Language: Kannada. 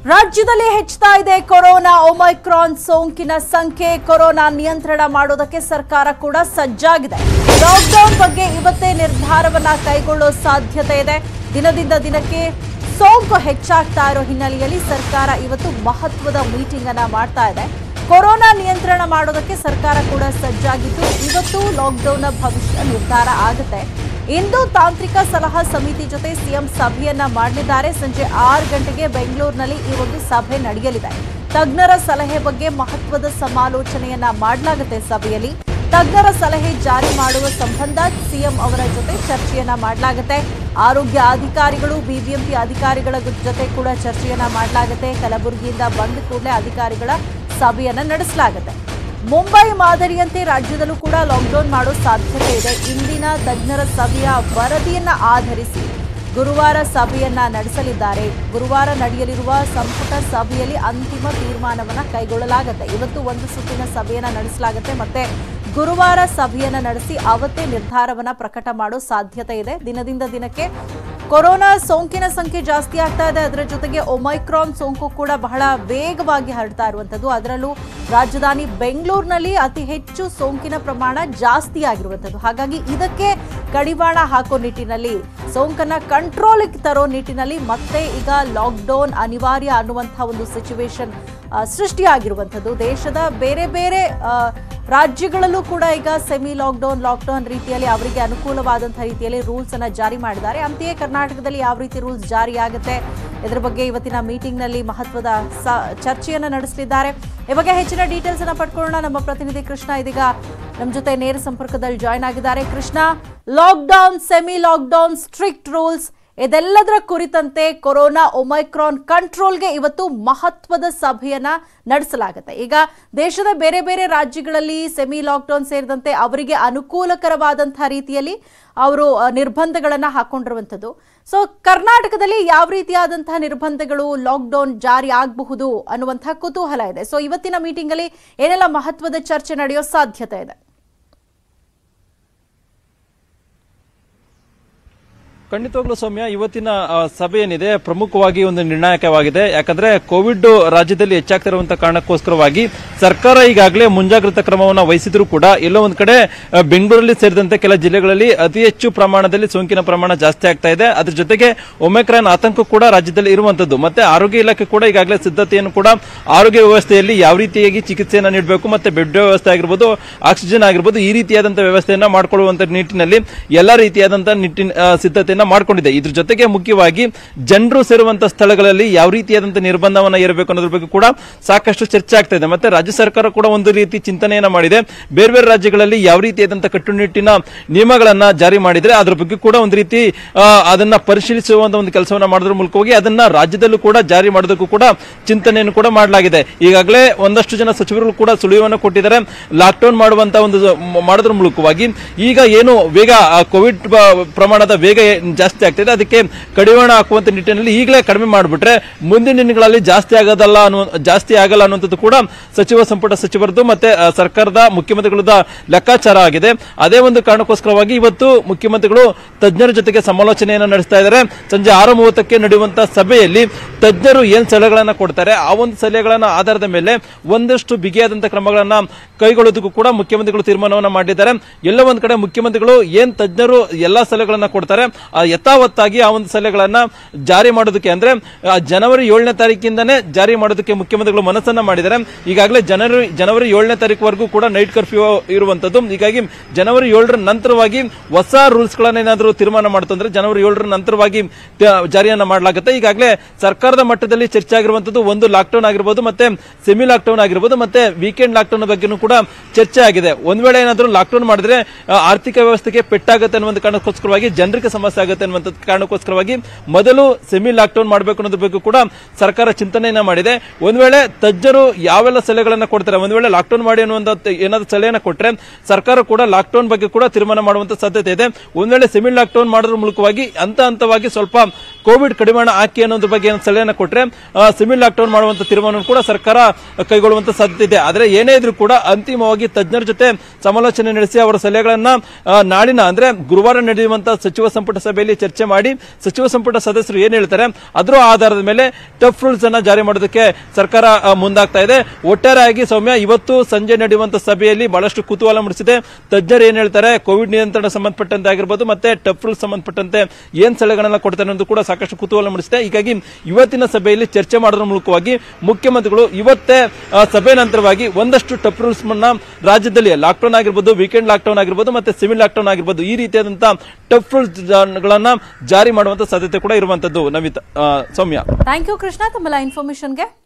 ರಾಜ್ಯದಲ್ಲಿ ಹೆಚ್ಚುತ್ತಾ ಇದೆ ಕೊರೋನಾ ಒಮೈಕ್ರಾನ್ ಸೋಂಕಿನ ಸಂಖ್ಯೆ ಕೊರೋನಾ ನಿಯಂತ್ರಣ ಮಾಡೋದಕ್ಕೆ ಸರ್ಕಾರ ಕೂಡ ಸಜ್ಜಾಗಿದೆ ಲಾಕ್ಡೌನ್ ಬಗ್ಗೆ ಇವತ್ತೇ ನಿರ್ಧಾರವನ್ನ ಕೈಗೊಳ್ಳೋ ಸಾಧ್ಯತೆ ಇದೆ ದಿನದಿಂದ ದಿನಕ್ಕೆ ಸೋಂಕು ಹೆಚ್ಚಾಗ್ತಾ ಇರೋ ಹಿನ್ನೆಲೆಯಲ್ಲಿ ಸರ್ಕಾರ ಇವತ್ತು ಮಹತ್ವದ ಮೀಟಿಂಗ್ ಅನ್ನ ಮಾಡ್ತಾ ಇದೆ ಕೊರೋನಾ ನಿಯಂತ್ರಣ ಮಾಡೋದಕ್ಕೆ ಸರ್ಕಾರ ಕೂಡ ಸಜ್ಜಾಗಿದ್ದು ಇವತ್ತು ಲಾಕ್ಡೌನ್ನ ಭವಿಷ್ಯ ನಿರ್ಧಾರ ಆಗುತ್ತೆ ಇಂದು ತಾಂತ್ರಿಕ ಸಲಹಾ ಸಮಿತಿ ಜೊತೆ ಸಿಎಂ ಸಭೆಯನ್ನ ಮಾಡಲಿದ್ದಾರೆ ಸಂಜೆ ಆರು ಗಂಟೆಗೆ ಬೆಂಗಳೂರಿನಲ್ಲಿ ಈ ಒಂದು ಸಭೆ ನಡೆಯಲಿದೆ ತಜ್ಞರ ಸಲಹೆ ಬಗ್ಗೆ ಮಹತ್ವದ ಸಮಾಲೋಚನೆಯನ್ನ ಮಾಡಲಾಗುತ್ತೆ ಸಭೆಯಲ್ಲಿ ತಜ್ಞರ ಸಲಹೆ ಜಾರಿ ಮಾಡುವ ಸಂಬಂಧ ಸಿಎಂ ಅವರ ಜೊತೆ ಚರ್ಚೆಯನ್ನ ಮಾಡಲಾಗುತ್ತೆ ಆರೋಗ್ಯ ಅಧಿಕಾರಿಗಳು ಬಿಬಿಎಂಪಿ ಅಧಿಕಾರಿಗಳ ಜೊತೆ ಕೂಡ ಚರ್ಚೆಯನ್ನ ಮಾಡಲಾಗುತ್ತೆ ಕಲಬುರಗಿಯಿಂದ ಬಂದ ಕೂಡಲೇ ಅಧಿಕಾರಿಗಳ ಸಭೆಯನ್ನ ನಡೆಸಲಾಗುತ್ತೆ ಮುಂಬೈ ಮಾದರಿಯಂತೆ ರಾಜ್ಯದಲ್ಲೂ ಕೂಡ ಲಾಕ್ಡೌನ್ ಮಾಡೋ ಸಾಧ್ಯತೆ ಇದೆ ಇಂದಿನ ತಜ್ಞರ ಸಭೆಯ ವರದಿಯನ್ನ ಆಧರಿಸಿ ಗುರುವಾರ ಸಭೆಯನ್ನ ನಡೆಸಲಿದ್ದಾರೆ ಗುರುವಾರ ನಡೆಯಲಿರುವ ಸಂಪುಟ ಸಭೆಯಲ್ಲಿ ಅಂತಿಮ ತೀರ್ಮಾನವನ್ನ ಕೈಗೊಳ್ಳಲಾಗುತ್ತೆ ಇವತ್ತು ಒಂದು ಸುತ್ತಿನ ಸಭೆಯನ್ನ ನಡೆಸಲಾಗುತ್ತೆ ಮತ್ತೆ ಗುರುವಾರ ಸಭೆಯನ್ನ ನಡೆಸಿ ಅವತ್ತೇ ನಿರ್ಧಾರವನ್ನ ಪ್ರಕಟ ಮಾಡೋ ಸಾಧ್ಯತೆ ಇದೆ ದಿನದಿಂದ ದಿನಕ್ಕೆ ಕೊರೋನಾ ಸೋಂಕಿನ ಸಂಖ್ಯೆ ಜಾಸ್ತಿ ಆಗ್ತಾ ಇದೆ ಅದರ ಜೊತೆಗೆ ಒಮೈಕ್ರಾನ್ ಸೋಂಕು ಕೂಡ ಬಹಳ ವೇಗವಾಗಿ ಹರಡ್ತಾ ಇರುವಂತದ್ದು ಅದರಲ್ಲೂ ರಾಜಧಾನಿ ಬೆಂಗಳೂರಿನಲ್ಲಿ ಅತಿ ಹೆಚ್ಚು ಸೋಂಕಿನ ಪ್ರಮಾಣ ಜಾಸ್ತಿ ಆಗಿರುವಂತದ್ದು ಹಾಗಾಗಿ ಇದಕ್ಕೆ ಕಡಿವಾಣ ಹಾಕೋ ನಿಟ್ಟಿನಲ್ಲಿ ಸೋಂಕನ್ನ ಕಂಟ್ರೋಲಿಗೆ ತರೋ ನಿಟ್ಟಿನಲ್ಲಿ ಮತ್ತೆ ಈಗ ಲಾಕ್ಡೌನ್ ಅನಿವಾರ್ಯ ಅನ್ನುವಂತಹ ಒಂದು ಸಿಚುವೇಶನ್ ಸೃಷ್ಟಿಯಾಗಿರುವಂಥದ್ದು ದೇಶದ ಬೇರೆ ಬೇರೆ ಆ, ರಾಜ್ಯಗಳಲ್ಲೂ ಕೂಡ ಈಗ ಸೆಮಿ ಲಾಕ್ಡೌನ್ ಲಾಕ್ಡೌನ್ ರೀತಿಯಲ್ಲಿ ಅವರಿಗೆ ಅನುಕೂಲವಾದಂತಹ ರೀತಿಯಲ್ಲಿ ರೂಲ್ಸ್ ಅನ್ನ ಜಾರಿ ಮಾಡಿದ್ದಾರೆ ಅಂತೆಯೇ ಕರ್ನಾಟಕದಲ್ಲಿ ಯಾವ ರೀತಿ ರೂಲ್ಸ್ ಜಾರಿಯಾಗುತ್ತೆ ಇದರ ಬಗ್ಗೆ ಇವತ್ತಿನ ಮೀಟಿಂಗ್ ನಲ್ಲಿ ಮಹತ್ವದ ಸ- ಚರ್ಚೆಯನ್ನ ನಡೆಸಲಿದ್ದಾರೆ ಈ ಬಗ್ಗೆ ಹೆಚ್ಚಿನ ಡೀಟೇಲ್ಸ್ ಅನ್ನ ಪಡ್ಕೊಳ್ಳೋಣ ನಮ್ಮ ಪ್ರತಿನಿಧಿ ಕೃಷ್ಣ ಇದೀಗ ನಮ್ಮ ಜೊತೆ ನೇರ ಸಂಪರ್ಕದಲ್ಲಿ ಜಾಯ್ನ್ ಆಗಿದ್ದಾರೆ Krishna lockdown semi lockdown strict rules ಇದೆಲ್ಲದರ ಕುರಿತಂತೆ ಕೊರೋನಾ ಒಮೈಕ್ರಾನ್ ಕಂಟ್ರೋಲ್ಗೆ ಇವತ್ತು ಮಹತ್ವದ ಸಭೆಯನ್ನ ನಡೆಸಲಾಗುತ್ತೆ ಈಗ ದೇಶದ ಬೇರೆ ಬೇರೆ ರಾಜ್ಯಗಳಲ್ಲಿ ಸೆಮಿ ಲಾಕ್ಡೌನ್ ಸೇರಿದಂತೆ ಅವರಿಗೆ ಅನುಕೂಲಕರವಾದಂತಹ ರೀತಿಯಲ್ಲಿ ಅವರು ಅ, ನಿರ್ಬಂಧಗಳನ್ನ ಹಾಕೊಂಡಿರುವಂಥದ್ದು ಸೊ ಕರ್ನಾಟಕದಲ್ಲಿ ಯಾವ ರೀತಿಯಾದಂತಹ ನಿರ್ಬಂಧಗಳು ಲಾಕ್ಡೌನ್ ಜಾರಿ ಆಗಬಹುದು ಅನ್ನುವಂತಹ ಕುತೂಹಲ ಇದೆ ಸೊ ಇವತ್ತಿನ ಮೀಟಿಂಗ್ ಅಲ್ಲಿ ಏನೆಲ್ಲ ಮಹತ್ವದ ಚರ್ಚೆ ನಡೆಯೋ ಸಾಧ್ಯತೆ ಇದೆ ಖಂಡಿತವಾಗ್ಲೂ ಸೌಮ್ಯ ಇವತ್ತಿನ ಆ, ಸಭೆ ಏನಿದೆ ಪ್ರಮುಖವಾಗಿ ಒಂದು ನಿರ್ಣಾಯಕವಾಗಿದೆ ಯಾಕಂದ್ರೆ ಕೋವಿಡ್ ರಾಜ್ಯದಲ್ಲಿ ಹೆಚ್ಚಾಗ್ತಿರುವಂತಹ ಕಾರಣಕ್ಕೋಸ್ಕರವಾಗಿ ಸರ್ಕಾರ ಈಗಾಗಲೇ ಮುಂಜಾಗ್ರತಾ ಕ್ರಮವನ್ನು ವಹಿಸಿದ್ರು ಕೂಡ ಎಲ್ಲೋ ಒಂದ್ ಕಡೆ ಆ, ಬೆಂಗಳೂರಲ್ಲಿ ಸೇರಿದಂತೆ ಕೆಲ ಜಿಲ್ಲೆಗಳಲ್ಲಿ ಅತಿ ಹೆಚ್ಚು ಪ್ರಮಾಣದಲ್ಲಿ ಸೋಂಕಿನ ಪ್ರಮಾಣ ಜಾಸ್ತಿ ಆಗ್ತಾ ಇದೆ ಅದ್ರ ಜೊತೆಗೆ ಒಮೆಕ್ರಾನ್ ಆತಂಕ ಕೂಡ ರಾಜ್ಯದಲ್ಲಿ ಇರುವಂತದ್ದು ಮತ್ತೆ ಆರೋಗ್ಯ ಇಲಾಖೆ ಕೂಡ ಈಗಾಗಲೇ ಸಿದ್ಧತೆಯನ್ನು ಕೂಡ ಆರೋಗ್ಯ ವ್ಯವಸ್ಥೆಯಲ್ಲಿ ಯಾವ ರೀತಿಯಾಗಿ ಚಿಕಿತ್ಸೆಯನ್ನು ನೀಡಬೇಕು ಮತ್ತೆ ಬೆಡ್ ವ್ಯವಸ್ಥೆ ಆಗಿರ್ಬೋದು ಆಕ್ಸಿಜನ್ ಆಗಿರ್ಬೋದು ಈ ರೀತಿಯಾದಂತಹ ವ್ಯವಸ್ಥೆಯನ್ನ ಮಾಡಿಕೊಳ್ಳುವಂತ ನಿಟ್ಟಿನಲ್ಲಿ ಎಲ್ಲಾ ರೀತಿಯಾದಂತಹ ನಿಟ್ಟಿನ ಆ, ಸಿದ್ಧತೆಯನ್ನ ಮಾಡ್ಕೊಂಡಿದೆ ಇದ್ರ ಜೊತೆಗೆ ಮುಖ್ಯವಾಗಿ ಜನರು ಸೇರುವಂತಹ ಸ್ಥಳಗಳಲ್ಲಿ ಯಾವ ರೀತಿಯಾದಂತಹ ನಿರ್ಬಂಧವನ್ನ ಏರಬೇಕು ಅನ್ನೋದ್ರ ಬಗ್ಗೆ ಕೂಡ ಸಾಕಷ್ಟು ಚರ್ಚೆ ಆಗ್ತಾ ಇದೆ ಮತ್ತೆ ರಾಜ್ಯ ಸರ್ಕಾರ ಕೂಡ ಒಂದು ರೀತಿ ಚಿಂತನೆಯನ್ನ ಮಾಡಿದೆ ಬೇರೆ ಬೇರೆ ರಾಜ್ಯಗಳಲ್ಲಿ ಯಾವ ರೀತಿಯಾದಂತಹ ಕಟ್ಟುನಿಟ್ಟಿನ ನಿಯಮಗಳನ್ನ ಜಾರಿ ಮಾಡಿದ್ರೆ ಅದ್ರ ಬಗ್ಗೆ ಕೂಡ ಒಂದು ರೀತಿ ಆ, ಅದನ್ನ ಪರಿಶೀಲಿಸುವಂತ ಒಂದು ಕೆಲಸವನ್ನ ಮಾಡೋದ್ರ ಮೂಲಕವಾಗಿ ಅದನ್ನ ರಾಜ್ಯದಲ್ಲೂ ಕೂಡ ಜಾರಿ ಮಾಡೋದಕ್ಕೂ ಕೂಡ ಚಿಂತನೆಯನ್ನು ಕೂಡ ಮಾಡಲಾಗಿದೆ ಈಗಾಗಲೇ ಒಂದಷ್ಟು ಜನ ಸಚಿವರು ಕೂಡ ಸುಳಿವನ್ನು ಕೊಟ್ಟಿದ್ದಾರೆ ಲಾಕ್ಡೌನ್ ಮಾಡುವಂತ ಒಂದು ಮ- ಮಾಡೋದ್ರ ಮೂಲಕವಾಗಿ ಈಗ ಏನು ವೇಗ ಆ ಕೋವಿಡ್ ಬ- ಪ್ರಮಾಣದ ವೇಗ ಏನ್ ಜಾಸ್ತಿ ಆಗ್ತಿದೆ ಅದಕ್ಕೆ ಕಡಿವಾಣ ಹಾಕುವಂತ ನಿಟ್ಟಿನಲ್ಲಿ ಈಗಲೇ ಕಡಿಮೆ ಮಾಡಿಬಿಟ್ರೆ ಮುಂದಿನ ದಿನಗಳಲ್ಲಿ ಜಾಸ್ತಿ ಆಗೋದಲ್ಲ ಅನ್ನುವ ಜಾಸ್ತಿ ಆಗಲ್ಲ ಅನ್ನುವಂಥದ್ದು ಕೂಡ ಸಚಿವ ಸಂಪುಟ ಸಚಿವರದ್ದು ಮತ್ತೆ ಆ, ಸರ್ಕಾರದ ಮುಖ್ಯಮಂತ್ರಿಗಳದ ಲೆಕ್ಕಾಚಾರ ಆಗಿದೆ ಅದೇ ಒಂದು ಕಾರಣಕ್ಕೋಸ್ಕರವಾಗಿ ಇವತ್ತು ಮುಖ್ಯಮಂತ್ರಿಗಳು ತಜ್ಞರ ಜೊತೆಗೆ ಸಮಾಲೋಚನೆಯನ್ನು ನಡೆಸ್ತಾ ಇದ್ದಾರೆ ಸಂಜೆ ಆರು ಮೂವತ್ತಕ್ಕೆ ನಡೆಯುವಂತಹ ಸಭೆಯಲ್ಲಿ ತಜ್ಞರು ಏನ್ ಸಲಹೆಗಳನ್ನ ಕೊಡ್ತಾರೆ ಆ ಒಂದು ಸಲಹೆಗಳನ್ನ ಆಧಾರದ ಮೇಲೆ ಒಂದಷ್ಟು ಬಿಗಿಯಾದಂತಹ ಕ್ರಮಗಳನ್ನ ಕೈಗೊಳ್ಳೋದಕ್ಕೂ ಕೂಡ ಮುಖ್ಯಮಂತ್ರಿಗಳು ತೀರ್ಮಾನವನ್ನ ಮಾಡಿದ್ದಾರೆ ಎಲ್ಲ ಒಂದ್ ಕಡೆ ಮುಖ್ಯಮಂತ್ರಿಗಳು ಏನ್ ತಜ್ಞರು ಎಲ್ಲಾ ಸಲಹೆಗಳನ್ನ ಕೊಡ್ತಾರೆ ಆ ಯಥಾವತ್ತಾಗಿ ಆ ಒಂದು ಸಲಹೆಗಳನ್ನ ಜಾರಿ ಮಾಡೋದಕ್ಕೆ ಅಂದ್ರೆ ಆ, ಜನವರಿ ಏಳನೇ ತಾರೀಕಿಂದನೇ ಜಾರಿ ಮಾಡೋದಕ್ಕೆ ಮುಖ್ಯಮಂತ್ರಿಗಳು ಮನಸ್ಸನ್ನ ಮಾಡಿದ್ದಾರೆ ಈಗಾಗಲೇ ಜನವರಿ ಜನವರಿ ಏಳನೇ ತಾರೀಕುವರೆಗೂ ಕೂಡ ನೈಟ್ ಕರ್ಫ್ಯೂ ಇರುವಂತದ್ದು ಹೀಗಾಗಿ ಜನವರಿ ಏಳರ ನಂತರವಾಗಿ ಹೊಸ ರೂಲ್ಸ್ ಗಳನ್ನ ಏನಾದರೂ ತೀರ್ಮಾನ ಮಾಡ್ತಂದ್ರೆ ಜನವರಿ ಏಳರ ನಂತರವಾಗಿ ತ- ಜಾರಿಯನ್ನ ಮಾಡಲಾಗುತ್ತೆ ಈಗಾಗಲೇ ಸರ್ಕಾರದ ಮಟ್ಟದಲ್ಲಿ ಚರ್ಚೆ ಆಗಿರುವಂತದ್ದು ಒಂದು ಲಾಕ್ಡೌನ್ ಆಗಿರ್ಬೋದು ಮತ್ತೆ ಸೆಮಿ ಲಾಕ್ಡೌನ್ ಆಗಿರ್ಬೋದು ಮತ್ತೆ ವೀಕೆಂಡ್ ಲಾಕ್ಡೌನ್ ಬಗ್ಗೆನೂ ಕೂಡ ಚರ್ಚೆ ಆಗಿದೆ ಒಂದ್ ವೇಳೆ ಏನಾದರೂ ಲಾಕ್ಡೌನ್ ಮಾಡಿದ್ರೆ ಆ, ಆರ್ಥಿಕ ವ್ಯವಸ್ಥೆಗೆ ಪೆಟ್ಟಾಗುತ್ತೆ ಅನ್ನುವಂತ ಕಾರಣಕ್ಕೋಸ್ಕರವಾಗಿ ಜನರಿಗೆ ಸಮಸ್ಯೆ ಆಗುತ್ತೆ ಅನ್ನುವಂತ ಕಾರಣಕ್ಕೋಸ್ಕರವಾಗಿ ಮೊದಲು ಸೆಮಿ ಲಾಕ್ಡೌನ್ ಮಾಡಬೇಕು ಅನ್ನೋದ್ರ ಬಗ್ಗೆ ಕೂಡ ಸರ್ಕಾರ ಚಿಂತನೆಯನ್ನ ಮಾಡಿದೆ ಒಂದ್ ವೇಳೆ ತಜ್ಞರು ಯಾವೆಲ್ಲ ಸಲಹೆಗಳನ್ನ ಕೊಡ್ತಾರೆ ಒಂದ್ ವೇಳೆ ಲಾಕ್ಡೌನ್ ಮಾಡಿ ಅನ್ನುವಂತ ಏನಾದ್ರು ಸಲಹೆಯನ್ನ ಕೊಟ್ರೆ ಸರ್ಕಾರ ಕೂಡ ಲಾಕ್ಡೌನ್ ಬಗ್ಗೆ ಕೂಡ ತೀರ್ಮಾನ ಮಾಡುವಂತ ಸಾಧ್ಯತೆ ಇದೆ ಒಂದ್ ವೇಳೆ ಸೆಮಿ ಲಾಕ್ಡೌನ್ ಮಾಡೋದ್ರ ಮೂಲಕವಾಗಿ ಹಂತ ಹಂತವಾಗಿ ಸ್ವಲ್ಪ ಕೋವಿಡ್ ಕಡಿವಾಣ ಹಾಕಿ ಅನ್ನೋದ್ರ ಬಗ್ಗೆ ಏನು ಸಲಹೆಯನ್ನು ಕೊಟ್ರೆ ಸಿಮಿಲ್ ಲಾಕ್ಡೌನ್ ಮಾಡುವಂತ ತೀರ್ಮಾನವನ್ನು ಕೂಡ ಸರ್ಕಾರ ಕೈಗೊಳ್ಳುವಂತ ಸಾಧ್ಯತೆ ಇದೆ ಆದ್ರೆ ಏನೇ ಇದ್ರೂ ಕೂಡ ಅಂತಿಮವಾಗಿ ತಜ್ಞರ ಜೊತೆ ಸಮಾಲೋಚನೆ ನಡೆಸಿ ಅವರ ಸಲಹೆಗಳನ್ನ ಆ, ನಾಳಿನ ಅಂದ್ರೆ ಗುರುವಾರ ನಡೆಯುವಂತಹ ಸಚಿವ ಸಂಪುಟ ಸಭೆಯಲ್ಲಿ ಚರ್ಚೆ ಮಾಡಿ ಸಚಿವ ಸಂಪುಟ ಸದಸ್ಯರು ಏನ್ ಹೇಳ್ತಾರೆ ಅದರ ಆಧಾರದ ಮೇಲೆ ಟಫ್ ರೂಲ್ಸ್ ಅನ್ನ ಜಾರಿ ಮಾಡೋದಕ್ಕೆ ಸರ್ಕಾರ ಆ, ಮುಂದಾಗ್ತಾ ಇದೆ ಒಟ್ಟಾರೆಯಾಗಿ ಸೌಮ್ಯ ಇವತ್ತು ಸಂಜೆ ನಡೆಯುವಂತ ಸಭೆಯಲ್ಲಿ ಬಹಳಷ್ಟು ಕುತೂಹಲ ಮೂಡಿಸಿದೆ ತಜ್ಞರು ಏನ್ ಹೇಳ್ತಾರೆ ಕೋವಿಡ್ ನಿಯಂತ್ರಣ ಸಂಬಂಧಪಟ್ಟಂತೆ ಆಗಿರ್ಬೋದು ಮತ್ತೆ ಟಫ್ ರೂಲ್ಸ್ ಸಂಬಂಧಪಟ್ಟಂತೆ ಏನ್ ಸಲಹೆಗಳನ್ನ ಕೊಡ್ತಾರೆ ಅನ್ನೋದು ಕೂಡ ಸಾಕಷ್ಟು ಕುತೂಹಲ ಮೂಡಿಸಿದೆ ಹೀಗಾಗಿ ಇವತ್ತಿನ ಸಭೆಯಲ್ಲಿ ಚರ್ಚೆ ಮಾಡೋದ್ರ ಮೂಲಕವಾಗಿ ಮುಖ್ಯಮಂತ್ರಿಗಳು ಇವತ್ತೇ ಆ, ಸಭೆ ನಂತರವಾಗಿ ಒಂದಷ್ಟು ಟಫ್ ರೂಲ್ಸ್ ರಾಜ್ಯದಲ್ಲಿ ಲಾಕ್ಡೌನ್ ಆಗಿರ್ಬೋದು ವೀಕೆಂಡ್ ಲಾಕ್ಡೌನ್ ಆಗಿರ್ಬೋದು ಮತ್ತೆ ಸಿವಿಲ್ ಲಾಕ್ಡೌನ್ ಆಗಿರ್ಬೋದು ಈ ರೀತಿಯಾದಂತಹ ಟಫ್ ರೂಲ್ಸ್ ಗಳನ್ನ ಜಾರಿ ಮಾಡುವಂತ ಸಾಧ್ಯತೆ ಕೂಡ ಇರುವಂತದ್ದು ನವಿತಾ ಆ, ಸೌಮ್ಯ ಥ್ಯಾಂಕ್ ಯು ಕೃಷ್ಣ ತಮ್ಮೆಲ್ಲ ಇನ್ಫಾರ್ಮೇಶನ್ಗೆ